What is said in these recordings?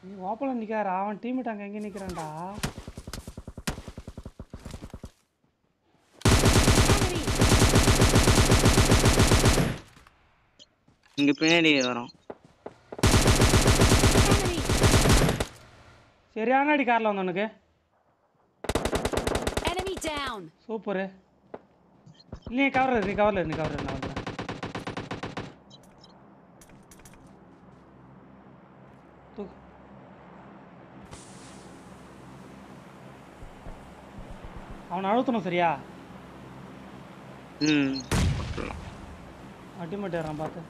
நீ ஓப்பனில் நிற்காரா அவன் டீம்மேட் அங்கே எங்கே நிற்கிறான்டா Enemy! இங்க பின்னாடி வரோம் Enemy! சரியான அடி காரில் வந்தவனுக்கு Enemy down! சூப்பரு நீ கவர் நீ கவரில் நீ கவர் நான் வந்துடுறேன் தூக்கு அவனை அழுத்தணும் சரியா ம் அட்டிமேட் ஏறான் பார்த்து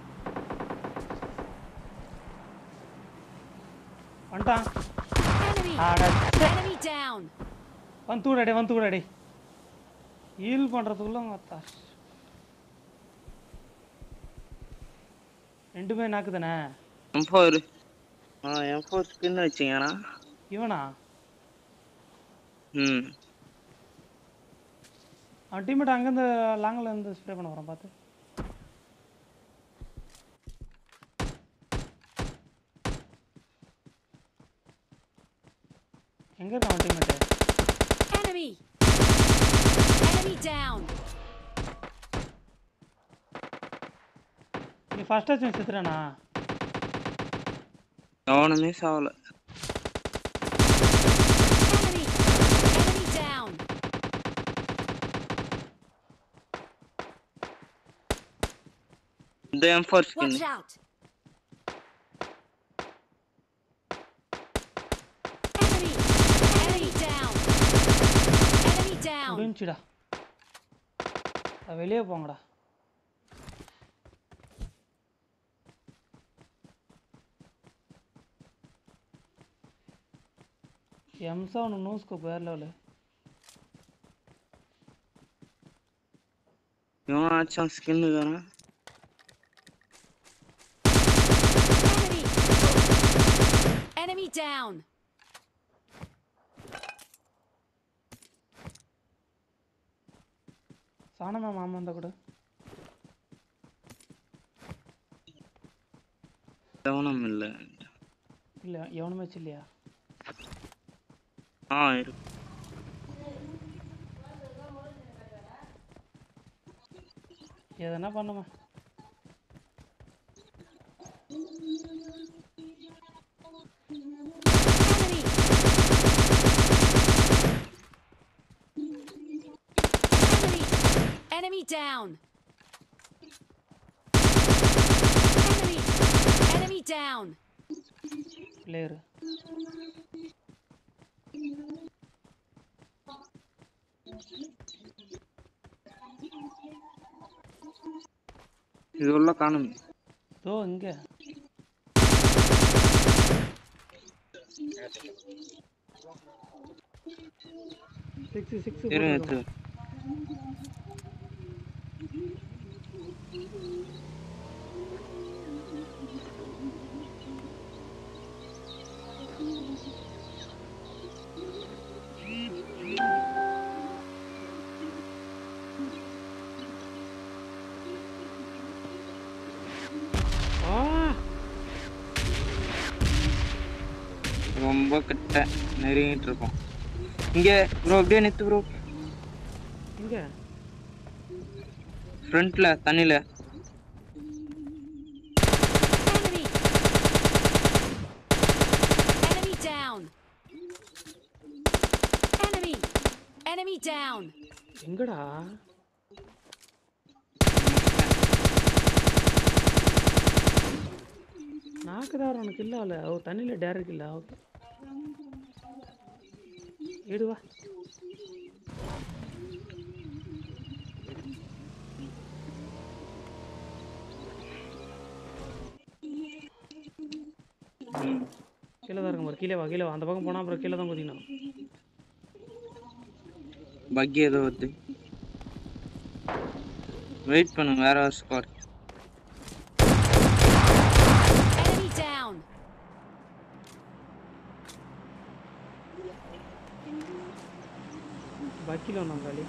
வந்துட்டான் Enemy! ஆட Enemy down! வந்து தூடாடே வந்து தூடாடே ஹீல் பண்ணுறதுக்குள்ள மத்தா ரெண்டுமே நாக்கு தானே எம் ஃபோர் ஆ எம் ஃபோர் ஸ்கின் வச்சிங்கண்ணா இவனா ம் அவன் டீம்மேட் அங்கேருந்து லாங்கில் இருந்து ஸ்ப்ரே பண்ண வரான் பார்த்து எங்கே இருக்கான் அவன் டீம்மேட்டு Enemy! Enemy down! நீ ஃபஸ்ட் ஆச்சு செத்துறானா எவனுமே சாவல Enemy! Enemy down! இந்த M four skin Watch out! Enemy! Enemy down! Enemy down! முடிஞ்சுடா வெளியே போங்கடா எம்சா ஒன்று நோஸ்கோப் வேறு லெவலு இவனாச்சும் ஸ்கின்னுக்காரன் Enemy! Enemy down! சாணமா மாமா இருந்தா கூட எவனும் இல்லை இல்லை எவனுமே இல்லையா ஆ இருக்கு எதனா பண்ணுமா Enemy! Enemy! Enemy down! Enemy! Enemy down! Player இது உள்ள காணும் தோ இங்கே சிக்ஸ் சிக்ஸ் இருங்க எடுத்து ஆ ரொம்ப கிட்ட நெருங்கிட்டு இருக்கோம் இங்க ப்ரோ அப்படியே நித்து ப்ரோ இங்கே ஃப்ரண்ட்ல தண்ணில Enemy! Enemy down! Enemy! Enemy down! எங்கடா நாக்குதார் உனக்கு இல்லை அவளை அவ தண்ணியில் டேரக்ட் இல்லை ஓகே ஏடுவா கீழே தான் இருக்கும் பாரு கீழே வா கீழே வா அந்த பக்கம் போனால் அப்புறம் கீழே தான் குதிக்கணும் பக்கி ஏதோ வருது வெயிட் பண்ணுங்க வேற ஒரு ஸ்குவாட் Enemy down! பக்கியில் ஒன்றும் காலி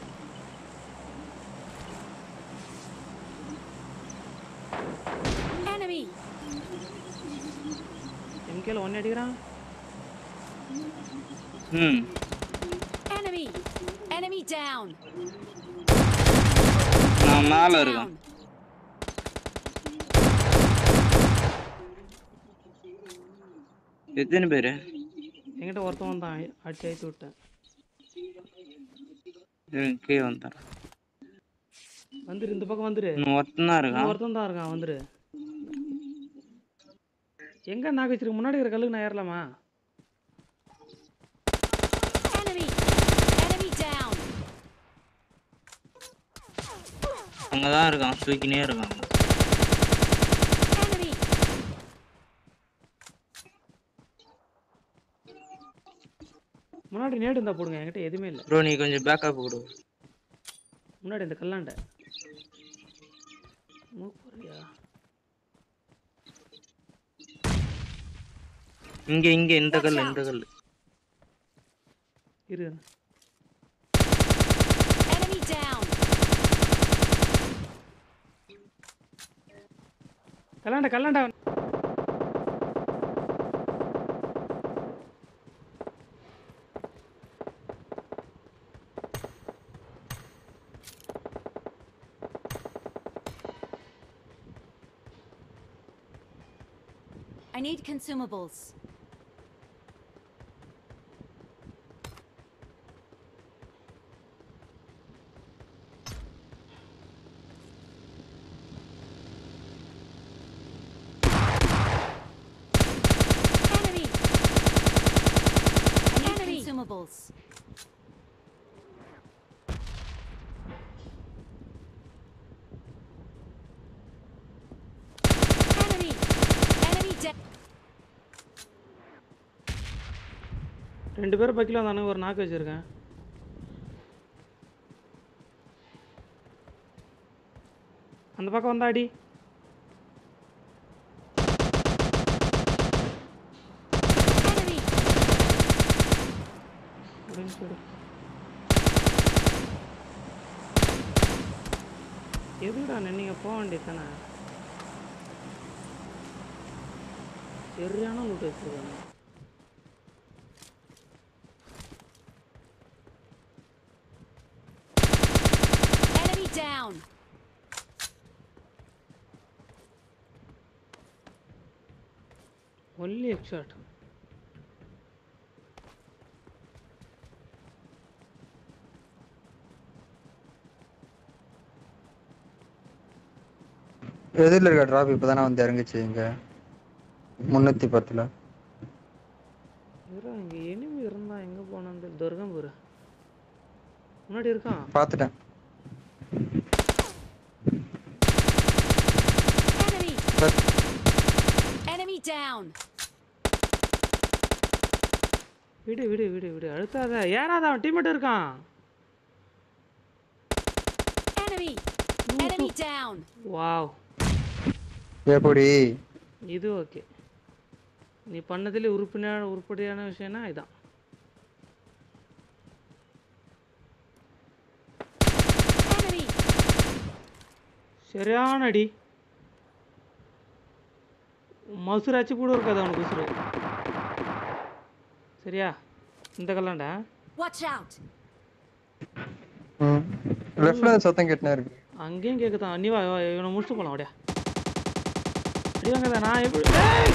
Enemy! எம்கேல ஒன்று அடிக்கிறான் ம் Enemy! Enemy down! நான் மேல Down! இருக்கேன் எத்தனை பேரு என்கிட்ட ஒருத்தவன் தான் அடிச்சு அடித்து விட்டேன் இருங்க, கீழே வந்துடுறேன் வந்துரு இந்த பக்கம் வந்துரு இன்னும் ஒருத்தன் தான் இருக்கான் ஒருத்தன் தான் இருக்கான் வந்துரு எங்க நாக்கு வச்சிருக்கு முன்னாடி இருக்கிற கல்லுக்கு நான் ஏறலாமா Enemy! Enemy down! அங்கதான் இருக்கான் தூக்கினே இருக்கான் Enemy! முன்னாடி நேடு இருந்தா போடுங்க என்கிட்ட எதுவுமே இல்லை ப்ரோ நீ கொஞ்சம் பேக்கப் கொடு முன்னாடி இந்த கல்லாண்ட மூக்குறியா இங்க இங்க இந்த கல் இந்த கல் இரு Enemy down! கல்லாண்ட கல்லாண்ட I need consumables. Enemy! I need consumables. Enemy! Enemy down! ரெண்டு பேரும் பக்கில வந்தானுங்க ஒரு நாக்கு வச்சிருக்கேன் அந்த பக்கம் வந்தாடி Enemy! அப்படின்னு சொல்லு எதுக்குடா நீங்க போக வேண்டியது தானே சரியான லூட் வச்சிருக்காங்க Enemy down! ஒன்லி எக்ஷாட் எதிரில் இருக்க டிராப் இப்போதானே வந்து இறங்குச்சு இங்க முன்னூத்தி பத்துல இரு இங்க எனிமி இருந்தா எங்க போனான்னு துர்கம் புரு முன்னாடி இருக்கான் பார்த்துட்டேன் Enemy! But Enemy down! விடு விடு விடு விடு அழுத்தாத ஏறாத அவன் டீம்மேட் இருக்கான் Enemy! Enemy down! வாவ் எப்படி இது ஓகே நீ பண்ணதுல உறுப்பினர் உருப்படியான விஷயம்னா இதான் Enemy! சரியான அடி மசுராச்சு கூட இருக்காது அவனுக்கு உசுறு சரியா இந்த கல்லாண்டா Watch out! ம் லெஃப்ட்ல சத்தம் கேட்டுனே இருக்கு அங்கேயும் கேட்குதான் நீ வா வா, இவனை முடிச்சுட்டு போகலாம் அப்படியா அடி வாங்கதா நான் எப்படி ஏய்!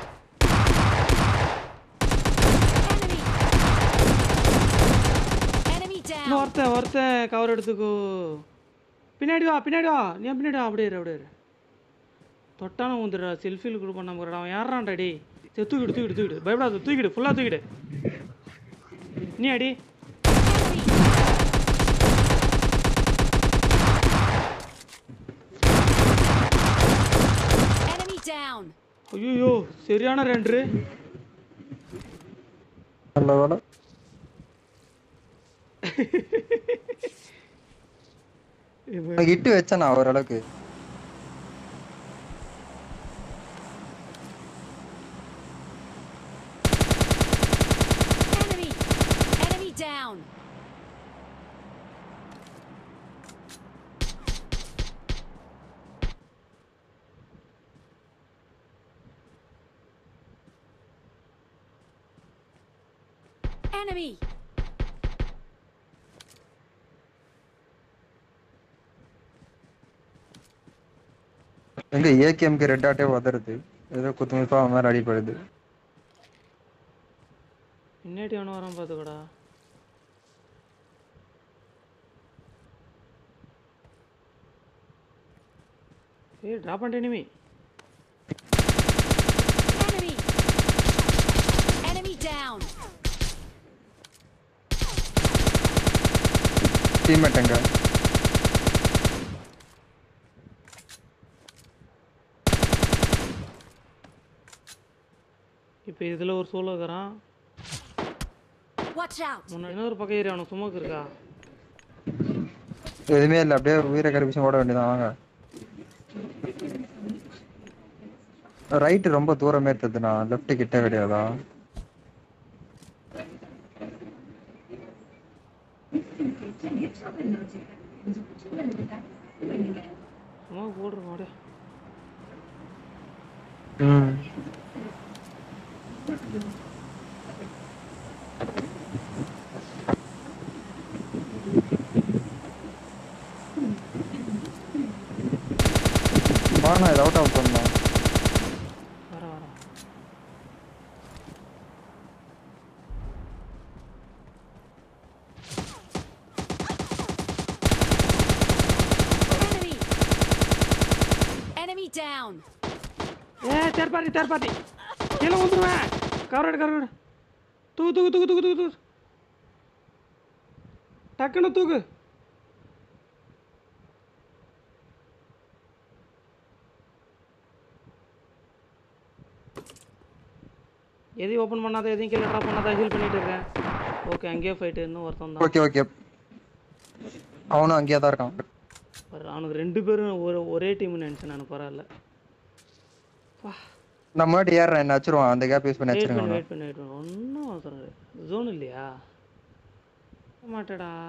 Enemy! Enemy down! இன்னும் ஒருத்தன் ஒருத்தன் கவர் எடுத்துக்கோ பின்னாடி வா பின்னாடி வா நீ பின்னாடி வா அப்படியே இரு, அப்படியே இரு. தொட்டான ஊந்துடுறா செல்ஃபியில் கூட பண்ண போகிறா அவன் யாரான்டா டேய் சரி தூக்கிடு தூக்கிடு தூக்கிடு பயப்படாத தூக்கிடு ஃபுல்லாக தூக்கிடு நீ அடி Enemy! Enemy down! ஐயோ சரியான ரெண்டு நல்ல வேலை எனக்கு இட்டு வச்சேன் நான் ஓரளவுக்கு Enemy! Enemy down! Enemy! எங்க ஏகேஎம்க்கு ரெட் ஆட்டே உதறது ஏதோ குத்துமிப்பா அவன் மாதிரி அடிப்படுது பின்னாடி அவனை வரான் பார்த்துக்கடா ஏய் ட்ராப் பண்ணிட்டு இனிமே Enemy! Enemy down! டீம்மேட் எங்க இப்போ இதில் ஒரு சோலோ இருக்கிறான் Watch out! முன்னாடி இன்னொரு பக்கம் ஏறி அவனுக்கு சுமக்கு இருக்கா எதுவுமே இல்லை அப்படியே உயிரை கருப்பிச்சு ஓட வேண்டியதான் வாங்க ரைட் ரொம்ப தூரமே இருக்குதுண்ணா லெஃப்ட் கிட்ட கிடையாதா சும்மா போடுறோம் அப்படியே ம் வாண்ணா இது அவுட் அவுட் பண்ணலாம் வர வர Enemy! Enemy down! ஏ தேர்ட் பார்ட்டி தேர்ட் பார்ட்டி கீழே வந்துருவேன் கவரோடு கவரோடு தூக்கு தூக்கு தூக்கு தூக்கு தூக்கு தூக்கு டக்குன்னு தூக்கு எதையும் ஓப்பன் பண்ணாத எதையும் கீழே ட்ராப் பண்ணாத ஹீல் பண்ணிட்டு இருக்கேன் ஓகே அங்கேயே ஃபைட்டு இன்னும் ஒருத்தன் தான் ஓகே ஓகே அவனும் அங்கேயே தான் இருக்கான் பாரு, அவனுக்கு ரெண்டு பேரும் ஒரு ஒரே டீம்னு நினச்சேன் நான் பரவாயில்ல வா நான் முன்னாடி ஏறுறேன் என்ன வச்சிருவான் அந்த கேப் யூஸ் பண்ணி வெயிட் வச்சிருங்க பண்ணு அவனை. வெயிட் பண்ணு வெயிட் பண்ணு ஒன்றும் அவசரம் இல்லை ஜோன் இல்லையா மாட்டேடா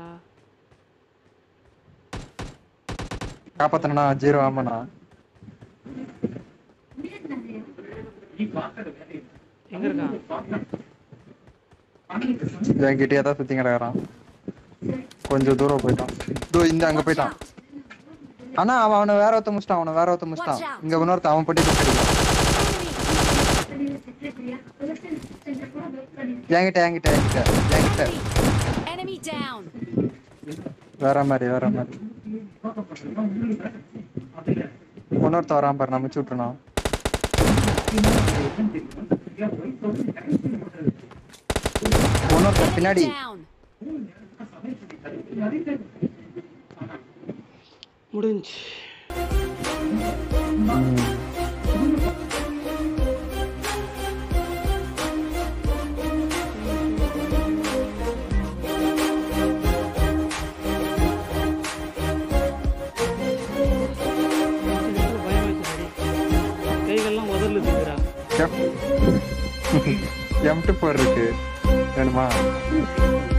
காப்பாத்தனா ஜீரோ ஆமாண்ணா எங்க இருக்கான் என்கிட்டயே தான் சுத்தி கிடக்குறான் கொஞ்சம் தூரம் போயிட்டான் இதோ இந்த அங்க Watch போயிட்டான் out! ஆனா அவன் அவனை வேற ஒருத்த முடிச்சிட்டான் அவனை வேற ஒருத்த முடிச்சிட்டான் Watch out. இங்க இன்னொருத்த அவன் பட்டி Enemy! என்கிட்ட என்கிட்ட என்கிட்ட என்கிட்ட Enemy! Enemy down! வேற மாதிரி வேற மாதிரி இன்னொருத்த வரான் பாரு நம்ம விட்டுருணும் இன்னொருத்த பின்னாடி Down! முடிஞ்சு கைகள்லாம் உதர்லுதுங்கிறா எம் டு ஃபோர் இருக்கு வேணுமா